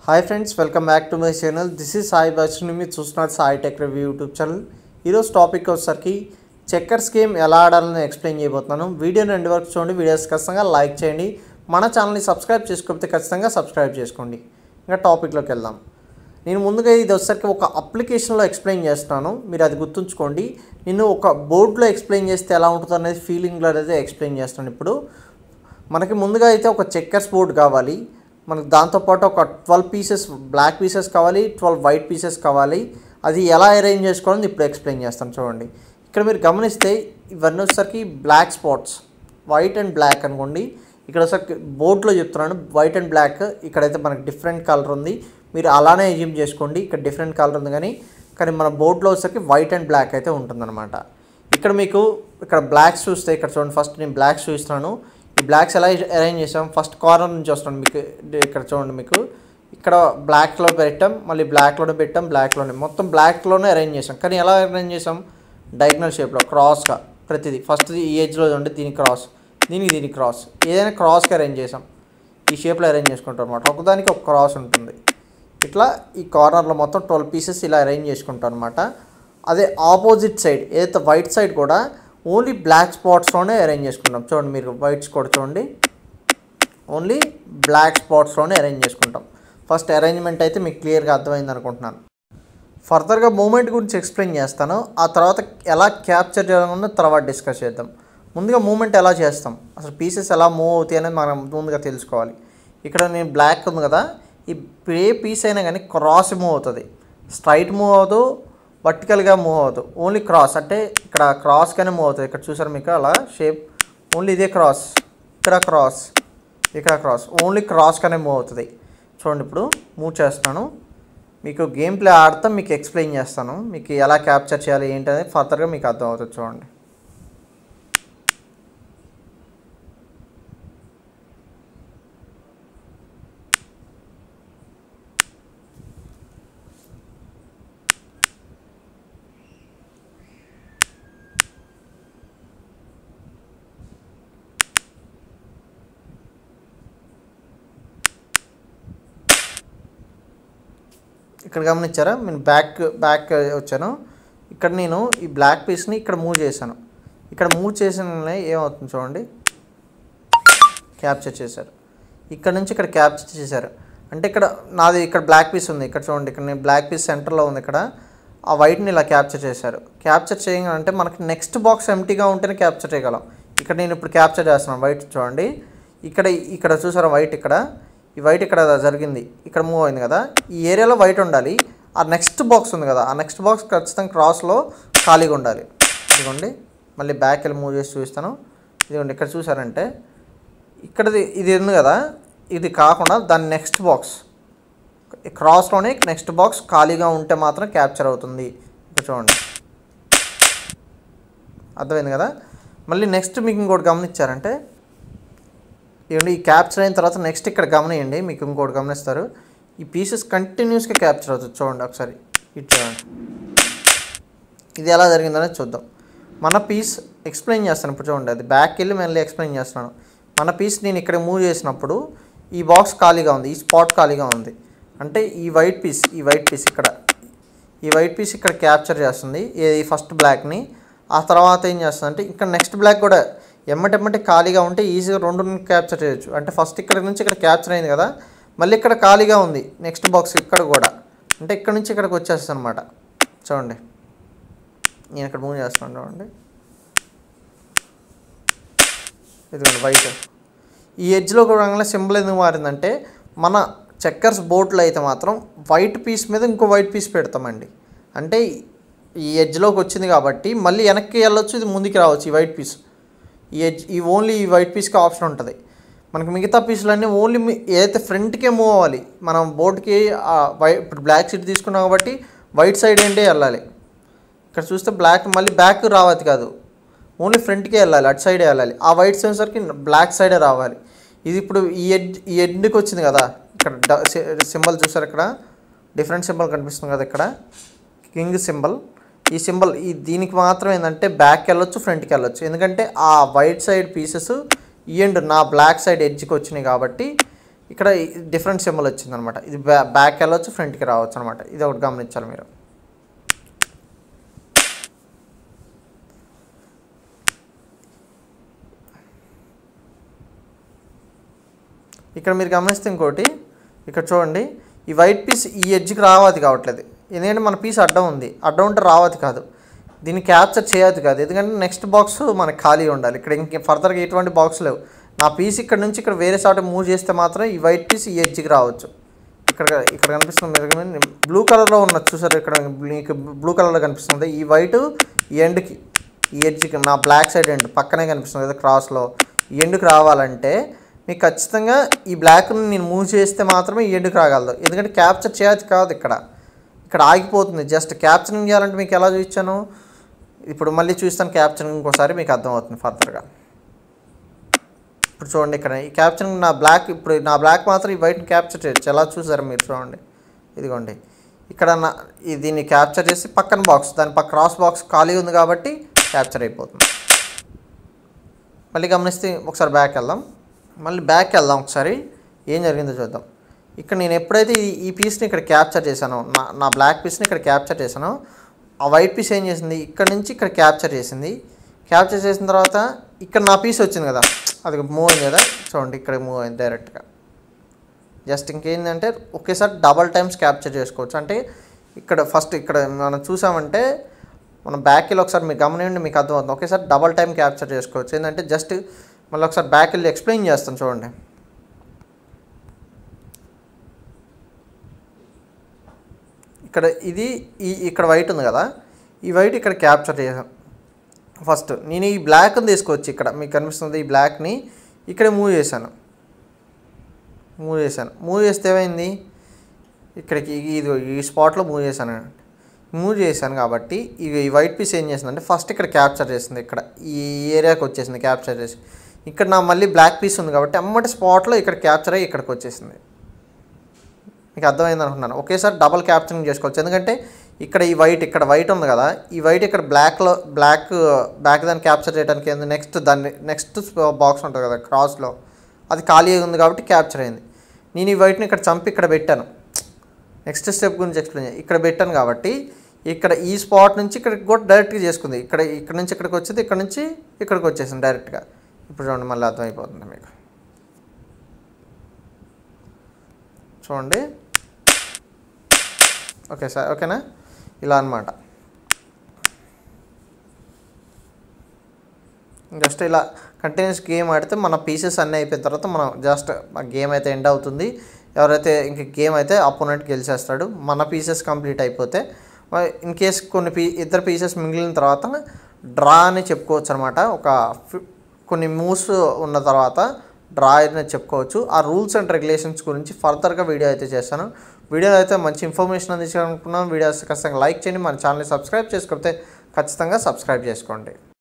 hi friends welcome back to my channel this is Sai బస్ని మీరు చూస్తున్నారు Sai tech review YouTube channel ఈరోజు topic వచ్చేసరికి చెక్కర్స్ గేమ్ ఎలా ఆడాలని ఎక్స్ప్లెయిన్ చేయబోతున్నాను వీడియోని రెండు వరకు చూడండి వీడియోస్ ఖచ్చితంగా లైక్ చేయండి మన ఛానల్ని సబ్స్క్రైబ్ చేసుకోకపోతే ఖచ్చితంగా సబ్స్క్రైబ్ చేసుకోండి ఇంకా టాపిక్లోకి వెళ్దాం నేను ముందుగా ఇది వచ్చేసరికి ఒక అప్లికేషన్లో ఎక్స్ప్లెయిన్ చేస్తున్నాను మీరు అది గుర్తుంచుకోండి నేను ఒక బోర్డులో ఎక్స్ప్లెయిన్ చేస్తే ఎలా ఉంటుందో అనేది ఫీలింగ్లో అయితే ఎక్స్ప్లెయిన్ చేస్తాను ఇప్పుడు మనకి ముందుగా అయితే ఒక చెక్కర్స్ బోర్డ్ కావాలి మనకు దాంతోపాటు ఒక ట్వెల్వ్ పీసెస్ బ్లాక్ పీసెస్ కావాలి ట్వెల్వ్ వైట్ పీసెస్ కావాలి అది ఎలా అరేంజ్ చేసుకోవాలని ఇప్పుడు ఎక్స్ప్లెయిన్ చేస్తాను చూడండి ఇక్కడ మీరు గమనిస్తే ఇవన్నీ వచ్చేసరికి black spots white and black అనుకోండి ఇక్కడ వచ్చేసరికి బోర్డులో చెప్తున్నాను వైట్ అండ్ బ్లాక్ ఇక్కడైతే మనకి డిఫరెంట్ కలర్ ఉంది మీరు అలానే ఎజ్యూమ్ చేసుకోండి ఇక్కడ డిఫరెంట్ కలర్ ఉంది కానీ కానీ మన బోర్డులో వచ్చేసరికి వైట్ అండ్ బ్లాక్ అయితే ఉంటుందన్నమాట ఇక్కడ మీకు ఇక్కడ బ్లాక్స్ చూస్తే ఇక్కడ చూడండి ఫస్ట్ నేను బ్లాక్స్ చూస్తున్నాను ఈ బ్లాక్స్ ఎలా అరేంజ్ చేసాం ఫస్ట్ కార్నర్ నుంచి వస్తున్నాను మీకు ఇక్కడ చూడండి మీకు ఇక్కడ బ్లాక్లో పెట్టాం మళ్ళీ బ్లాక్లోనే పెట్టాం బ్లాక్లోనే మొత్తం బ్లాక్లోనే అరేంజ్ చేసాం కానీ ఎలా అరేంజ్ చేసాం డయాగ్నల్ షేప్లో క్రాస్గా ప్రతిదీ ఫస్ట్ ఈ ఏజ్లో ఉంటే దీనికి క్రాస్ దీనికి దీనికి క్రాస్ ఏదైనా క్రాస్గా అరేంజ్ చేసాం ఈ షేప్లో అరేంజ్ చేసుకుంటాం అనమాట ఒకదానికి ఒక క్రాస్ ఉంటుంది ఇట్లా ఈ కార్నర్లో మొత్తం ట్వెల్వ్ పీసెస్ ఇలా అరేంజ్ చేసుకుంటాం అనమాట అదే ఆపోజిట్ సైడ్ ఏదైతే వైట్ సైడ్ కూడా ఓన్లీ బ్లాక్ స్పాట్స్లోనే అరేంజ్ చేసుకుంటాం చూడండి మీరు వైట్స్ కూడా చూడండి ఓన్లీ బ్లాక్ స్పాట్స్లోనే అరేంజ్ చేసుకుంటాం ఫస్ట్ అరేంజ్మెంట్ అయితే మీకు క్లియర్గా అర్థమైంది అనుకుంటున్నాను ఫర్దర్గా మూమెంట్ గురించి ఎక్స్ప్లెయిన్ చేస్తాను ఆ తర్వాత ఎలా క్యాప్చర్ చేయాలన్న తర్వాత డిస్కస్ చేద్దాం ముందుగా మూమెంట్ ఎలా చేస్తాం అసలు పీసెస్ ఎలా మూవ్ అవుతాయి అనేది మనం ముందుగా తెలుసుకోవాలి ఇక్కడ నేను బ్లాక్ ఉంది కదా ఈ ఏ పీస్ అయినా కానీ క్రాస్ మూవ్ అవుతుంది స్ట్రైట్ మూవ్ అవ్వదు వర్టికల్గా మూవ్ అవ్వదు ఓన్లీ క్రాస్ అంటే ఇక్కడ క్రాస్గానే మూవ్ అవుతుంది ఇక్కడ చూసారు మీకు అలా షేప్ ఓన్లీ ఇదే క్రాస్ ఇక్కడ క్రాస్ ఇక్కడ క్రాస్ ఓన్లీ క్రాస్గానే మూవ్ అవుతుంది చూడండి ఇప్పుడు మూవ్ చేస్తున్నాను మీకు గేమ్ ప్లే ఆడతాం మీకు ఎక్స్ప్లెయిన్ చేస్తాను మీకు ఎలా క్యాప్చర్ చేయాలి ఏంటనేది ఫర్దర్గా మీకు అర్థం అవుతుంది చూడండి ఇక్కడ గమనించారా నేను బ్యాక్ బ్యాక్ వచ్చాను ఇక్కడ నేను ఈ బ్లాక్ పీస్ని ఇక్కడ మూవ్ చేశాను ఇక్కడ మూవ్ చేసిన ఏమవుతుంది చూడండి క్యాప్చర్ చేశారు ఇక్కడ నుంచి ఇక్కడ క్యాప్చర్ చేశారు అంటే ఇక్కడ నాది ఇక్కడ బ్లాక్ పీస్ ఉంది ఇక్కడ చూడండి ఇక్కడ నేను బ్లాక్ పీస్ సెంటర్లో ఉంది ఇక్కడ ఆ వైట్ని ఇలా క్యాప్చర్ చేశారు క్యాప్చర్ చేయాలంటే మనకి నెక్స్ట్ బాక్స్ ఎంటీగా ఉంటేనే క్యాప్చర్ చేయగలం ఇక్కడ నేను ఇప్పుడు క్యాప్చర్ చేస్తున్నాను వైట్ చూడండి ఇక్కడ ఇక్కడ చూసారా వైట్ ఇక్కడ ఈ వైట్ ఇక్కడ జరిగింది ఇక్కడ మూవ్ అయింది కదా ఈ ఏరియాలో వైట్ ఉండాలి ఆ నెక్స్ట్ బాక్స్ ఉంది కదా ఆ నెక్స్ట్ బాక్స్ ఖచ్చితంగా క్రాస్లో ఖాళీగా ఉండాలి ఇదిగోండి మళ్ళీ బ్యాక్ వెళ్ళి మూవ్ చేసి చూపిస్తాను ఇదిగోండి ఇక్కడ చూసారంటే ఇక్కడది ఇది ఉంది కదా ఇది కాకుండా దాని నెక్స్ట్ బాక్స్ క్రాస్లోనే నెక్స్ట్ బాక్స్ ఖాళీగా ఉంటే మాత్రం క్యాప్చర్ అవుతుంది ఇక్కడ చూడండి అర్థమైంది కదా మళ్ళీ నెక్స్ట్ మీకు ఇంకోటి గమనించారంటే ఇవ్వండి ఈ క్యాప్చర్ అయిన తర్వాత నెక్స్ట్ ఇక్కడ గమనియండి మీకు ఇంకోటి గమనిస్తారు ఈ పీసెస్ కంటిన్యూస్గా క్యాప్చర్ అవుతుంది చూడండి ఒకసారి ఇటు చూడండి ఇది ఎలా జరిగిందనేది చూద్దాం మన పీస్ ఎక్స్ప్లెయిన్ చేస్తాను ఇప్పుడు చూడండి అది బ్యాక్ వెళ్ళి మళ్ళీ ఎక్స్ప్లెయిన్ చేస్తున్నాను మన పీస్ నేను ఇక్కడ మూవ్ చేసినప్పుడు ఈ బాక్స్ ఖాళీగా ఉంది ఈ స్పాట్ ఖాళీగా ఉంది అంటే ఈ వైట్ పీస్ ఈ వైట్ పీస్ ఇక్కడ ఈ వైట్ పీస్ ఇక్కడ క్యాప్చర్ చేస్తుంది ఈ ఫస్ట్ బ్లాక్ని ఆ తర్వాత ఏం చేస్తుంది అంటే ఇక్కడ నెక్స్ట్ బ్లాక్ కూడా ఎమ్మటెమ్మటి ఖాళీగా ఉంటే ఈజీగా రెండు క్యాప్చర్ చేయొచ్చు అంటే ఫస్ట్ ఇక్కడ నుంచి ఇక్కడ క్యాప్చర్ అయింది కదా మళ్ళీ ఇక్కడ ఖాళీగా ఉంది నెక్స్ట్ బాక్స్ ఇక్కడ కూడా అంటే ఇక్కడ నుంచి ఇక్కడికి వచ్చేస్తుంది అనమాట చూడండి నేను ఇక్కడ మూవ్ చేస్తున్నాను చూడండి ఇదిగోండి వైట్ ఈ ఎడ్జ్లో కూడా సింబల్ ఎందుకు మారిందంటే మన చెక్కర్స్ బోట్లో అయితే మాత్రం వైట్ పీస్ మీద ఇంకో వైట్ పీస్ పెడతామండి అంటే ఈ ఎడ్జ్లోకి వచ్చింది కాబట్టి మళ్ళీ వెనక్కి వెళ్ళొచ్చు ఇది ముందుకు రావచ్చు ఈ వైట్ పీస్ ఈ ఎడ్జ్ ఈ ఓన్లీ ఈ వైట్ పీస్కి ఆప్షన్ ఉంటుంది మనకి మిగతా పీసులన్నీ ఓన్లీ ఏదైతే ఫ్రంట్కే మూవ్ అవ్వాలి మనం బోర్డుకి వైట్ ఇప్పుడు బ్లాక్ సీట్ తీసుకున్నాం కాబట్టి వైట్ సైడ్ ఏంటే వెళ్ళాలి ఇక్కడ చూస్తే బ్లాక్ మళ్ళీ బ్యాక్ రావాలి కాదు ఓన్లీ ఫ్రంట్కే వెళ్ళాలి అటు సైడే వెళ్ళాలి ఆ వైట్ సెన్సర్కి బ్లాక్ సైడే రావాలి ఇది ఇప్పుడు ఈ ఎడ్ ఈ ఎండ్కి వచ్చింది కదా ఇక్కడ సింబల్ చూసారు ఇక్కడ డిఫరెంట్ సింబల్ కనిపిస్తుంది కదా ఇక్కడ కింగ్ సింబల్ ఈ సింబల్ ఈ దీనికి మాత్రం ఏంటంటే బ్యాక్ వెళ్ళొచ్చు ఫ్రంట్కి వెళ్ళొచ్చు ఎందుకంటే ఆ వైట్ సైడ్ పీసెస్ ఈ ఎండ్ నా బ్లాక్ సైడ్ ఎడ్జ్కి వచ్చినాయి కాబట్టి ఇక్కడ డిఫరెంట్ సింబల్ వచ్చింది అనమాట ఇది బ్యా బ్యాక్ వెళ్ళొచ్చు ఫ్రంట్కి రావచ్చు అనమాట ఇది ఒకటి గమనించాలి మీరు ఇక్కడ మీరు గమనిస్తే ఇంకోటి ఇక్కడ చూడండి ఈ వైట్ పీస్ ఈ ఎడ్జ్కి రావది కావట్లేదు ఎందుకంటే మన పీస్ అడ్డం ఉంది అడ్డం ఉంటే రావది కాదు దీన్ని క్యాప్చర్ చేయదు కాదు ఎందుకంటే నెక్స్ట్ బాక్స్ మనకి ఖాళీ ఉండాలి ఇక్కడ ఇంక ఫర్దర్గా ఎటువంటి బాక్స్ లేవు నా పీస్ ఇక్కడ నుంచి ఇక్కడ వేరే సాట మూవ్ చేస్తే మాత్రం ఈ వైట్ పీస్ ఈ ఎడ్జ్కి రావచ్చు ఇక్కడ ఇక్కడ కనిపిస్తుంది మీరు బ్లూ కలర్లో ఉన్నది చూసారు ఇక్కడ మీకు బ్లూ కలర్లో కనిపిస్తుంది ఈ వైట్ ఈ ఎండ్కి ఈ ఎడ్జ్కి నా బ్లాక్ సైడ్ ఎండ్ పక్కనే కనిపిస్తుంది కదా క్రాస్లో ఈ ఎండ్కి రావాలంటే మీకు ఖచ్చితంగా ఈ బ్లాక్ని నేను మూవ్ చేస్తే మాత్రమే ఈ ఎండ్కి రాగలదు ఎందుకంటే క్యాప్చర్ చేయదు కాదు ఇక్కడ ఇక్కడ ఆగిపోతుంది జస్ట్ క్యాప్చరింగ్ చేయాలంటే మీకు ఎలా చూపించాను ఇప్పుడు మళ్ళీ చూస్తాను క్యాప్చరింగ్ ఇంకోసారి మీకు అర్థమవుతుంది ఫర్దర్గా ఇప్పుడు చూడండి ఇక్కడ ఈ క్యాప్చరింగ్ నా బ్లాక్ ఇప్పుడు నా బ్లాక్ మాత్రం ఈ వైట్ని క్యాప్చర్ చేయొచ్చు ఎలా చూసారు మీరు చూడండి ఇదిగోండి ఇక్కడ నా ఈ దీన్ని క్యాప్చర్ చేసి పక్కన బాక్స్ దాని పక్క క్రాస్ బాక్స్ ఖాళీ ఉంది కాబట్టి క్యాప్చర్ అయిపోతుంది మళ్ళీ గమనిస్తే ఒకసారి బ్యాక్ వెళ్దాం మళ్ళీ బ్యాక్ వెళ్దాం ఒకసారి ఏం జరిగిందో చూద్దాం ఇక్కడ నేను ఎప్పుడైతే ఈ ఈ పీస్ని ఇక్కడ క్యాప్చర్ చేశానో నా నా బ్లాక్ పీస్ని ఇక్కడ క్యాప్చర్ చేశానో ఆ వైట్ పీస్ ఏం చేసింది ఇక్కడ నుంచి ఇక్కడ క్యాప్చర్ చేసింది క్యాప్చర్ చేసిన తర్వాత ఇక్కడ నా పీస్ వచ్చింది కదా అది మూవ్ అయింది కదా చూడండి ఇక్కడ మూవ్ అయింది డైరెక్ట్గా జస్ట్ ఇంకేంటంటే ఒకేసారి డబల్ టైమ్స్ క్యాప్చర్ చేసుకోవచ్చు అంటే ఇక్కడ ఫస్ట్ ఇక్కడ మనం చూసామంటే మనం బ్యాక్ వెళ్ళి ఒకసారి మీకు గమనిండి మీకు అర్థమవుతుంది ఒకేసారి డబల్ టైం క్యాప్చర్ చేసుకోవచ్చు ఏంటంటే జస్ట్ మళ్ళీ ఒకసారి బ్యాక్ వెళ్ళి ఎక్స్ప్లెయిన్ చేస్తాను చూడండి ఇక్కడ ఇది ఈ ఇక్కడ వైట్ ఉంది కదా ఈ వైట్ ఇక్కడ క్యాప్చర్ చేసాం ఫస్ట్ నేను ఈ బ్లాక్ని తీసుకొచ్చి ఇక్కడ మీకు కనిపిస్తుంది ఈ బ్లాక్ని ఇక్కడ మూవ్ చేశాను మూవ్ చేశాను మూవ్ చేస్తే ఏమైంది ఇక్కడికి ఇది ఈ స్పాట్లో మూవ్ చేశాను మూవ్ చేశాను కాబట్టి ఇవి ఈ వైట్ పీస్ ఏం చేసిందంటే ఫస్ట్ ఇక్కడ క్యాప్చర్ చేసింది ఇక్కడ ఈ ఏరియాకి వచ్చేసింది క్యాప్చర్ చేసి ఇక్కడ నా మళ్ళీ బ్లాక్ పీస్ ఉంది కాబట్టి అమ్మటి స్పాట్లో ఇక్కడ క్యాప్చర్ అయ్యి ఇక్కడికి వచ్చేసింది మీకు అర్థమైంది అనుకున్నాను ఒకేసారి డబల్ క్యాప్చరింగ్ చేసుకోవచ్చు ఎందుకంటే ఇక్కడ ఈ వైట్ ఇక్కడ వైట్ ఉంది కదా ఈ వైట్ ఇక్కడ బ్లాక్లో బ్లాక్ బ్లాక్ దాన్ని క్యాప్చర్ చేయడానికి ఏంది నెక్స్ట్ దాన్ని నెక్స్ట్ బాక్స్ ఉంటుంది కదా క్రాస్లో అది ఖాళీ ఉంది కాబట్టి క్యాప్చర్ అయింది నేను ఈ వైట్ని ఇక్కడ చంపి ఇక్కడ పెట్టాను నెక్స్ట్ స్టెప్ గురించి ఎక్స్ప్లెయిన్ చేయి ఇక్కడ పెట్టాను కాబట్టి ఇక్కడ ఈ స్పాట్ నుంచి ఇక్కడికి కూడా డైరెక్ట్గా చేసుకుంది ఇక్కడ ఇక్కడ నుంచి ఇక్కడికి వచ్చింది ఇక్కడ నుంచి ఇక్కడికి వచ్చేసింది డైరెక్ట్గా ఇప్పుడు చూడండి మళ్ళీ అర్థమైపోతుంది మీకు చూడండి ఓకే సార్ ఓకేనా ఇలా అనమాట జస్ట్ ఇలా కంటిన్యూస్ గేమ్ ఆడితే మన పీసెస్ అన్నీ అయిపోయిన తర్వాత మనం జస్ట్ ఆ గేమ్ అయితే ఎండ్ అవుతుంది ఎవరైతే ఇంక గేమ్ అయితే అపోనెంట్ గెలిచేస్తాడు మన పీసెస్ కంప్లీట్ అయిపోతే ఇన్ కేస్ కొన్ని పీ ఇద్దరు పీసెస్ మిగిలిన తర్వాత డ్రా అని చెప్పుకోవచ్చు అనమాట ఒక ఫి- కొన్ని మూవ్స్ ఉన్న తర్వాత డ్రా అని చెప్పుకోవచ్చు ఆ రూల్స్ అండ్ రెగ్యులేషన్స్ గురించి ఫర్దర్గా వీడియో అయితే చేస్తాను వీడియో అయితే మంచి ఇన్ఫర్మేషన్ అందించాలనుకున్నాను వీడియోస్ ఖచ్చితంగా లైక్ చేయండి మన ఛానల్ని సబ్స్క్రైబ్ చేసుకోకపోతే ఖచ్చితంగా సబ్స్క్రైబ్ చేసుకోండి